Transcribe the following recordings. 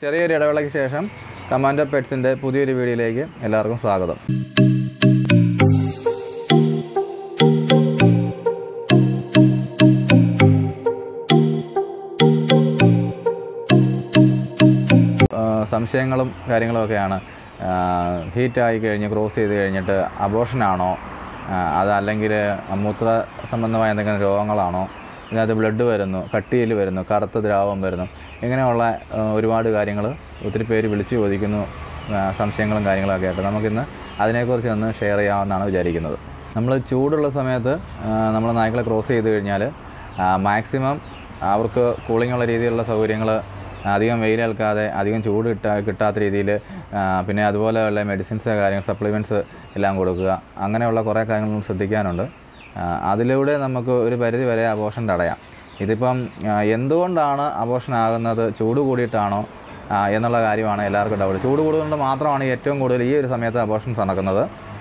ചെറിയൊരു ഇടവേളയ്ക്ക് ശേഷം കമാൻഡോ പെറ്റ്സിൻ്റെ പുതിയൊരു വീഡിയോയിലേക്ക് എല്ലാവർക്കും സ്വാഗതം ആ, സംശയങ്ങളും കാര്യങ്ങളുമൊക്കെയാണ് ഹീറ്റായി കഴിഞ്ഞ് ക്രോസ് ചെയ്ത് കഴിഞ്ഞിട്ട് അബോഷനാണോ അതല്ലെങ്കിൽ മൂത്ര സംബന്ധമായ എന്തെങ്കിലും രോഗങ്ങളാണോ ഇതിനകത്ത് ബ്ലഡ് വരുന്നു കട്ടിയിൽ വരുന്നു കറുത്ത ദ്രാവകം വരുന്നു ഇങ്ങനെയുള്ള ആ, ഒരുപാട് കാര്യങ്ങൾ ഒത്തിരി പേര് വിളിച്ച് ചോദിക്കുന്നു ആ, സംശയങ്ങളും കാര്യങ്ങളൊക്കെ ആയിട്ട് നമുക്കിന്ന് അതിനെക്കുറിച്ച് ഒന്ന് ഷെയർ ചെയ്യാമെന്നാണ് വിചാരിക്കുന്നത് നമ്മൾ ചൂടുള്ള സമയത്ത് നമ്മൾ നായ്ക്കളെ ക്രോസ് ചെയ്ത് കഴിഞ്ഞാൽ മാക്സിമം അവർക്ക് കൂളിംഗ് ഉള്ള രീതിയിലുള്ള സൗകര്യങ്ങൾ അധികം വെയിലേൽക്കാതെ അധികം ചൂട് കിട്ടാ കിട്ടാത്ത രീതിയിൽ പിന്നെ അതുപോലെ ഉള്ള മെഡിസിൻസ് കാര്യങ്ങൾ സപ്ലിമെൻറ്റ്സ് എല്ലാം കൊടുക്കുക അങ്ങനെയുള്ള കുറേ കാര്യങ്ങൾ നമ്മൾ ശ്രദ്ധിക്കാനുണ്ട് ആ, അതിലൂടെ നമുക്ക് ഒരു പരിധി വരെ അബോഷൻ തടയാം ഇതിപ്പം ആ, എന്തുകൊണ്ടാണ് അബോഷൻ ആകുന്നത് ചൂട് കൂടിയിട്ടാണോ ആ, എന്നുള്ള കാര്യമാണ് എല്ലാവർക്കും ഡൗട്ട് ചൂട് കൂടുതലുകൊണ്ട് മാത്രമാണ് ഏറ്റവും കൂടുതൽ ഈ ഒരു സമയത്ത് അബോഷൻസ് നടക്കുന്നത്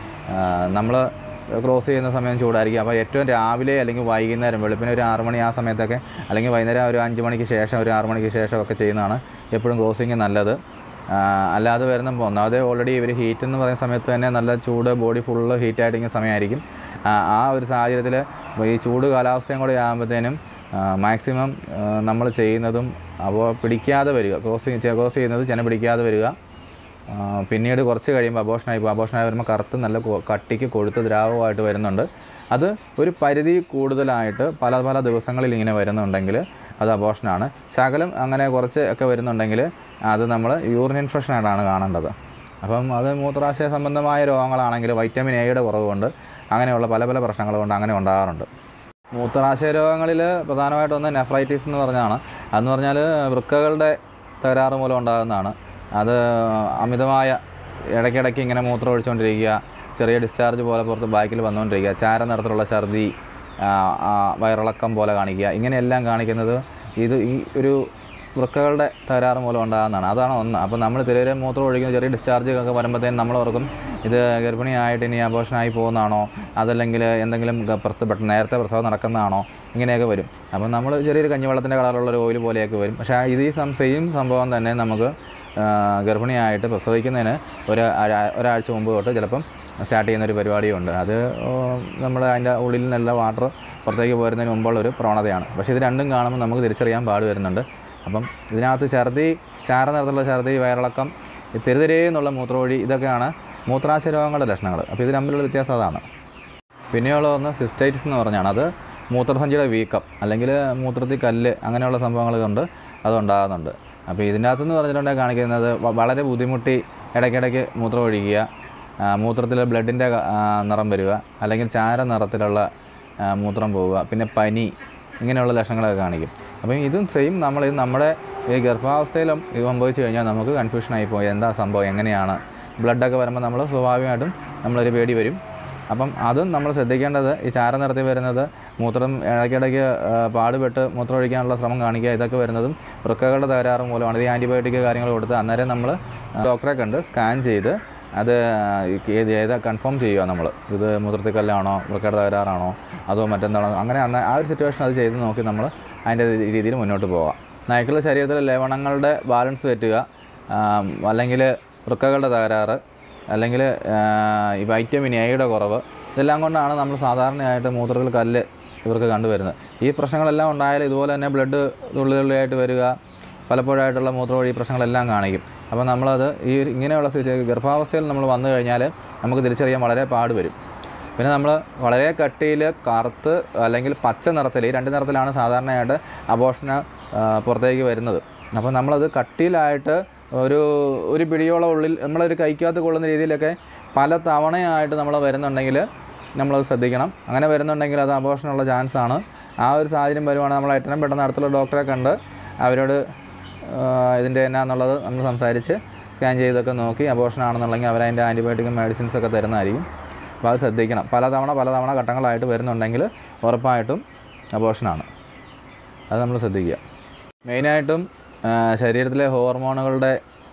നമ്മൾ ക്രോസ് ചെയ്യുന്ന സമയം ചൂടായിരിക്കും അപ്പോൾ ഏറ്റവും രാവിലെ അല്ലെങ്കിൽ വൈകുന്നേരം വെളുപ്പിന് ഒരു ആറ് മണി ആ സമയത്തൊക്കെ അല്ലെങ്കിൽ വൈകുന്നേരം ഒരു അഞ്ച് മണിക്ക് ശേഷം ഒരു ആറ് മണിക്ക് ശേഷം ഒക്കെ ചെയ്യുന്നതാണ് എപ്പോഴും ക്രോസിങ് നല്ലത് ആ, അല്ലാതെ വരുന്ന ഒന്നാമത് ഓൾറെഡി ഇവർ ഹീറ്റ് എന്ന് പറയുന്ന സമയത്ത് തന്നെ നല്ല ചൂട് ബോഡി ഫുള്ള് ഹീറ്റായിട്ടിരിക്കുന്ന സമയമായിരിക്കും ആ, ആ ഒരു സാഹചര്യത്തിൽ ഈ ചൂട് കാലാവസ്ഥയും കൂടെ ആകുമ്പോഴത്തേനും മാക്സിമം നമ്മൾ ചെയ്യുന്നതും അപ്പോൾ പിടിക്കാതെ വരിക ക്രോസ് ക്രോസ് ചെയ്യുന്നത് ചെന പിടിക്കാതെ വരിക ആ, പിന്നീട് കുറച്ച് കഴിയുമ്പോൾ അബോഷനായി പോകും അബോഷനായി വരുമ്പോൾ കറുത്ത് നല്ല കൊ- കട്ടിക്ക് കൊഴുത്ത് ദ്രാവകമായിട്ട് വരുന്നുണ്ട് അത് ഒരു പരിധി കൂടുതലായിട്ട് പല പല ദിവസങ്ങളിൽ ഇങ്ങനെ വരുന്നുണ്ടെങ്കിൽ അത് അബോഷനാണ് ശകലം അങ്ങനെ കുറച്ച് ഒക്കെ വരുന്നുണ്ടെങ്കിൽ അത് നമ്മൾ യൂറിൻ ഇൻഫെക്ഷനായിട്ടാണ് കാണേണ്ടത് അപ്പം അത് മൂത്രാശയ സംബന്ധമായ രോഗങ്ങളാണെങ്കിൽ വൈറ്റമിൻ എയുടെ കുറവ് കൊണ്ട് അങ്ങനെയുള്ള പല പല പ്രശ്നങ്ങൾ കൊണ്ട് അങ്ങനെ ഉണ്ടാകാറുണ്ട് മൂത്രാശയ രോഗങ്ങളിൽ പ്രധാനമായിട്ടും ഒന്ന് നെഫ്രൈറ്റിസ് എന്ന് പറഞ്ഞാണ് അതെന്ന് പറഞ്ഞാൽ വൃക്കകളുടെ തകരാറ് മൂലം ഉണ്ടാകുന്നതാണ് അത് അമിതമായ ഇടയ്ക്കിടയ്ക്ക് ഇങ്ങനെ മൂത്രം ഒഴിച്ചുകൊണ്ടിരിക്കുക ചെറിയ ഡിസ്ചാർജ് പോലെ പുറത്ത് ബാക്കിൽ വന്നുകൊണ്ടിരിക്കുക ചാര നിറത്തിലുള്ള ഛർദി ആ, ആ, വയറിളക്കം പോലെ കാണിക്കുക ഇങ്ങനെയെല്ലാം കാണിക്കുന്നത് ഇത് ഈ ഒരു വൃക്കകളുടെ തകരാറ് മൂലം ഉണ്ടാകുന്നതാണ് അതാണ് ഒന്ന് അപ്പോൾ നമ്മൾ തിരരെ മൂത്രം ഒഴിക്കുന്ന ചെറിയ ഡിസ്ചാർജ് ഒക്കെ വരുമ്പോഴത്തേനും നമ്മൾ ഓർക്കും ഇത് ഗർഭിണിയായിട്ട് ഇനി അബോഷനായി പോകുന്നതാണോ അതല്ലെങ്കിൽ എന്തെങ്കിലും ഗ- പ്രസ- പെട്ടെന്ന് നേരത്തെ പ്രസവം നടക്കുന്നതാണോ ഇങ്ങനെയൊക്കെ വരും അപ്പോൾ നമ്മൾ ചെറിയൊരു കഞ്ഞിവെള്ളത്തിൻ്റെ കളറുള്ള ഒരു ഓയിൽ പോലെയൊക്കെ വരും പക്ഷേ ഇത് ഈ സം സെയിം സംഭവം തന്നെ നമുക്ക് ആ, ഗർഭിണിയായിട്ട് പ്രസവിക്കുന്നതിന് ഒരു ഒരാ- ഒരാഴ്ച മുമ്പ് തൊട്ട് ചിലപ്പം സ്റ്റാർട്ട് ചെയ്യുന്ന ഒരു പരിപാടിയുണ്ട് അത് നമ്മൾ അതിൻ്റെ ഉള്ളിൽ നിന്നുള്ള വാട്ടർ പുറത്തേക്ക് പോരുന്നതിന് മുമ്പുള്ള ഒരു പ്രവണതയാണ് പക്ഷേ ഇത് രണ്ടും കാണുമ്പോൾ നമുക്ക് തിരിച്ചറിയാൻ പാട് വരുന്നുണ്ട് അപ്പം ഇതിനകത്ത് ഛർദി ചാര നിറത്തിലുള്ള ഛർദി വയറിളക്കം ഈ തെരുതെരേ എന്നുള്ള മൂത്രവഴി ഇതൊക്കെയാണ് മൂത്രാശയ രോഗങ്ങളുടെ ലക്ഷണങ്ങൾ അപ്പോൾ ഇത് തമ്മിലുള്ള വ്യത്യാസം അതാണ് പിന്നെയുള്ള ഒന്ന് സിസ്റ്റൈറ്റിസ് എന്ന് പറഞ്ഞാണ് അത് മൂത്രസഞ്ചിയുടെ വീക്കം അല്ലെങ്കിൽ മൂത്രത്തിൽ കല്ല് അങ്ങനെയുള്ള സംഭവങ്ങൾ കൊണ്ട് അതുണ്ടാകുന്നുണ്ട് അപ്പോൾ ഇതിനകത്തെന്ന് പറഞ്ഞിട്ടുണ്ടെങ്കിൽ കാണിക്കുന്നത് വ- വളരെ ബുദ്ധിമുട്ടി ഇടയ്ക്കിടയ്ക്ക് മൂത്രം ഒഴിക്കുക ആ, മൂത്രത്തിൽ ബ്ലഡിൻ്റെ നിറം വരിക അല്ലെങ്കിൽ ചാര നിറത്തിലുള്ള ആ, മൂത്രം പോവുക പിന്നെ പനി ഇങ്ങനെയുള്ള ലക്ഷണങ്ങളൊക്കെ കാണിക്കും അപ്പം ഇതും സെയിം നമ്മൾ ഇത് നമ്മുടെ ഈ ഗർഭാവസ്ഥയിലും ഇത് സംഭവിച്ചു കഴിഞ്ഞാൽ നമുക്ക് കൺഫ്യൂഷനായി പോയി എന്താ സംഭവം എങ്ങനെയാണ് ബ്ലഡൊക്കെ വരുമ്പോൾ നമ്മൾ സ്വാഭാവികമായിട്ടും നമ്മളൊരു പേടി വരും അപ്പം അതും നമ്മൾ ശ്രദ്ധിക്കേണ്ടത് ഈ ചാര നിറത്തിൽ വരുന്നത് മൂത്രം ഇടയ്ക്കിടയ്ക്ക് ആ, പാടുപെട്ട് മൂത്രം ഒഴിക്കാനുള്ള ശ്രമം കാണിക്കുക ഇതൊക്കെ വരുന്നതും വൃക്കകളുടെ തകരാറ് മൂലമാണ് ഇത് ഈ ആൻറ്റിബയോട്ടിക് കാര്യങ്ങൾ കൊടുത്ത് അന്നേരം നമ്മൾ ഡോക്ടറെ കണ്ട് സ്കാൻ ചെയ്ത് അത് ഏത് ഏതാ കൺഫേം ചെയ്യുക നമ്മൾ ഇത് മൂത്രത്തിൽ കല്ലാണോ വൃക്കയുടെ തകരാറാണോ അതോ മറ്റെന്താണോ അങ്ങനെ അന്ന് ആ ഒരു സിറ്റുവേഷൻ അത് ചെയ്ത് നോക്കി നമ്മൾ അതിൻ്റെ രീതിയിൽ മുന്നോട്ട് പോകാം നായ്ക്കളുടെ ശരീരത്തിലെ ലവണങ്ങളുടെ ബാലൻസ് തെറ്റുക അല്ലെങ്കിൽ വൃക്കകളുടെ തകരാറ് അല്ലെങ്കിൽ ഈ വൈറ്റമിൻ എയുടെ കുറവ് ഇതെല്ലാം കൊണ്ടാണ് നമ്മൾ സാധാരണയായിട്ട് മൂത്രത്തിൽ കല്ല് ഇവർക്ക് കണ്ടുവരുന്നത് ഈ പ്രശ്നങ്ങളെല്ലാം ഉണ്ടായാലും ഇതുപോലെ തന്നെ ബ്ലഡ് തുള്ളി തുള്ളിയായിട്ട് വരിക പലപ്പോഴായിട്ടുള്ള മൂത്രവഴി പ്രശ്നങ്ങളെല്ലാം കാണിക്കും അപ്പോൾ നമ്മളത് ഈ ഒരു ഇങ്ങനെയുള്ള സിറ്റുവേ- ഗർഭാവസ്ഥയിൽ നമ്മൾ വന്നു കഴിഞ്ഞാൽ നമുക്ക് തിരിച്ചറിയാൻ വളരെ പാട് വരും പിന്നെ നമ്മൾ വളരെ കട്ടിയിൽ കറുത്ത് അല്ലെങ്കിൽ പച്ച നിറത്തിൽ ഈ രണ്ട് നിറത്തിലാണ് സാധാരണയായിട്ട് അബോഷന് പുറത്തേക്ക് വരുന്നത് അപ്പോൾ നമ്മളത് കട്ടിയിലായിട്ട് ഒരു ഒരു പിടിയോളം ഉള്ളിൽ നമ്മളൊരു കൈക്കകത്ത് കൊള്ളുന്ന രീതിയിലൊക്കെ പല തവണയായിട്ട് നമ്മൾ വരുന്നുണ്ടെങ്കിൽ നമ്മളത് ശ്രദ്ധിക്കണം അങ്ങനെ വരുന്നുണ്ടെങ്കിൽ അത് അബോഷനുള്ള ചാൻസ് ആണ് ആ ഒരു സാഹചര്യം വരുവാണെങ്കിൽ നമ്മൾ ഏറ്റവും പെട്ടെന്ന് അടുത്തുള്ള ഡോക്ടറെ കണ്ട് അവരോട് ഇതിൻ്റെ എന്നാന്നുള്ളത് നമ്മൾ സംസാരിച്ച് സ്കാൻ ചെയ്തൊക്കെ നോക്കി അബോഷൻ ആണെന്നുണ്ടെങ്കിൽ അവരതിൻ്റെ ആൻറ്റിബയോട്ടിക്കും മെഡിസിൻസ് ഒക്കെ തരുന്നതായിരിക്കും അപ്പോൾ അത് ശ്രദ്ധിക്കണം പലതവണ പലതവണ ഘട്ടങ്ങളായിട്ട് വരുന്നുണ്ടെങ്കിൽ ഉറപ്പായിട്ടും അബോഷനാണ് അത് നമ്മൾ ശ്രദ്ധിക്കുക മെയിനായിട്ടും ആ, ശരീരത്തിലെ ഹോർമോണുകളുടെ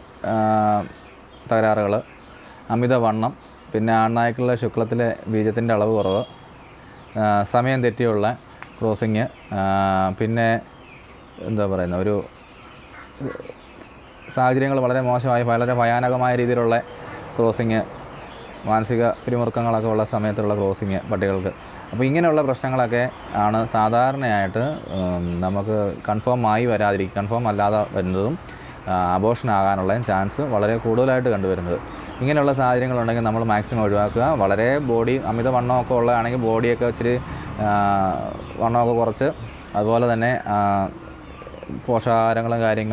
തകരാറുകൾ അമിതവണ്ണം പിന്നെ ആൺനായ്ക്കളുടെ ശുക്ലത്തിലെ ബീജത്തിൻ്റെ അളവ് കുറവ് ആ, സമയം തെറ്റിയുള്ള ക്രോസിങ് പിന്നെ എന്താ പറയുന്ന ഒരു സാഹചര്യങ്ങൾ വളരെ മോശമായി വളരെ ഭയാനകമായ രീതിയിലുള്ള ക്രോസിങ് മാനസിക പിരിമുറുക്കങ്ങളൊക്കെ ഉള്ള സമയത്തുള്ള ക്രോസിങ് പട്ടികൾക്ക് അപ്പോൾ ഇങ്ങനെയുള്ള പ്രശ്നങ്ങളൊക്കെ ആണ് സാധാരണയായിട്ട് ഉം, നമുക്ക് കൺഫേം ആയി വരാതിരിക്കും കൺഫേം അല്ലാതെ വരുന്നതും അബോഷൻ ആകാനുള്ള ചാൻസ് വളരെ കൂടുതലായിട്ട് കണ്ടുവരുന്നത് ഇങ്ങനെയുള്ള സാഹചര്യങ്ങളുണ്ടെങ്കിൽ നമ്മൾ മാക്സിമം ഒഴിവാക്കുക വളരെ ബോഡി അമിത വണ്ണമൊക്കെ ഉള്ളതാണെങ്കിൽ ബോഡിയൊക്കെ ഇച്ചിരി ആ, വണ്ണമൊക്കെ കുറച്ച് അതുപോലെ തന്നെ ആ, പോഷകാഹാരങ്ങളും കാര്യങ്ങൾ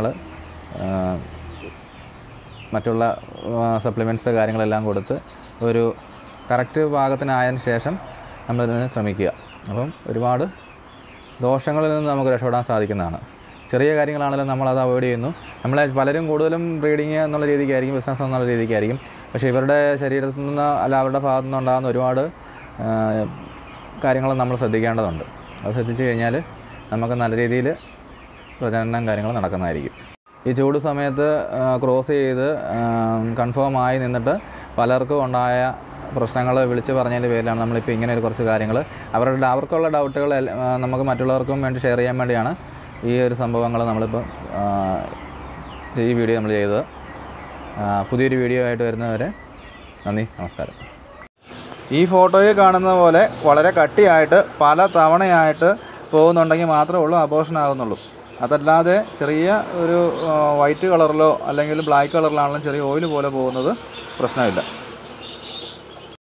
മറ്റുള്ള സപ്ലിമെൻറ്റ്സ് കാര്യങ്ങളെല്ലാം കൊടുത്ത് ഒരു കറക്റ്റ് പാകത്തിനായതിനു ശേഷം നമ്മളിതിന് ശ്രമിക്കുക അപ്പം ഒരുപാട് ദോഷങ്ങളിൽ നിന്ന് നമുക്ക് രക്ഷപ്പെടാൻ സാധിക്കുന്നതാണ് ചെറിയ കാര്യങ്ങളാണെങ്കിലും നമ്മളത് അവോയ്ഡ് ചെയ്യുന്നു നമ്മളെ പലരും കൂടുതലും ബ്രീഡിങ് എന്നുള്ള രീതിക്കായിരിക്കും ബിസിനസ് എന്നുള്ള രീതിക്കായിരിക്കും പക്ഷേ ഇവരുടെ ശരീരത്തിൽ നിന്ന് അല്ല അവരുടെ ഭാഗത്തു നിന്നുണ്ടാകുന്ന ഒരുപാട് കാര്യങ്ങൾ നമ്മൾ ശ്രദ്ധിക്കേണ്ടതുണ്ട് അത് ശ്രദ്ധിച്ചു കഴിഞ്ഞാൽ നമുക്ക് നല്ല രീതിയിൽ പ്രജനനം കാര്യങ്ങൾ നടക്കുന്നതായിരിക്കും ഈ ചൂട് സമയത്ത് ക്രോസ് ചെയ്ത് കൺഫേം ആയി നിന്നിട്ട് പലർക്കും ഉണ്ടായ പ്രശ്നങ്ങൾ വിളിച്ച് പറഞ്ഞതിൻ്റെ പേരിലാണ് നമ്മളിപ്പോൾ ഇങ്ങനെ ഒരു കുറച്ച് കാര്യങ്ങൾ അവരുടെ അവർക്കുള്ള ഡൗട്ടുകൾ നമുക്ക് മറ്റുള്ളവർക്കും വേണ്ടി ഷെയർ ചെയ്യാൻ വേണ്ടിയാണ് ഈ ഒരു സംഭവങ്ങൾ നമ്മളിപ്പോൾ ആ, ഈ വീഡിയോ നമ്മൾ ചെയ്തത് ആ, പുതിയൊരു വീഡിയോ ആയിട്ട് വരുന്നവരെ നന്ദി നമസ്കാരം ഈ ഫോട്ടോയിൽ കാണുന്ന പോലെ വളരെ കട്ടിയായിട്ട് പല തവണയായിട്ട് പോകുന്നുണ്ടെങ്കിൽ മാത്രമേ ഉള്ളൂ അബോഷൻ ആകുന്നുള്ളൂ അതല്ലാതെ ചെറിയ ഒരു വൈറ്റ് കളറിലോ അല്ലെങ്കിൽ ബ്ലാക്ക് കളറിലാണെങ്കിലും ചെറിയ ഓയിൽ പോലെ പോകുന്നത് പ്രശ്നമില്ല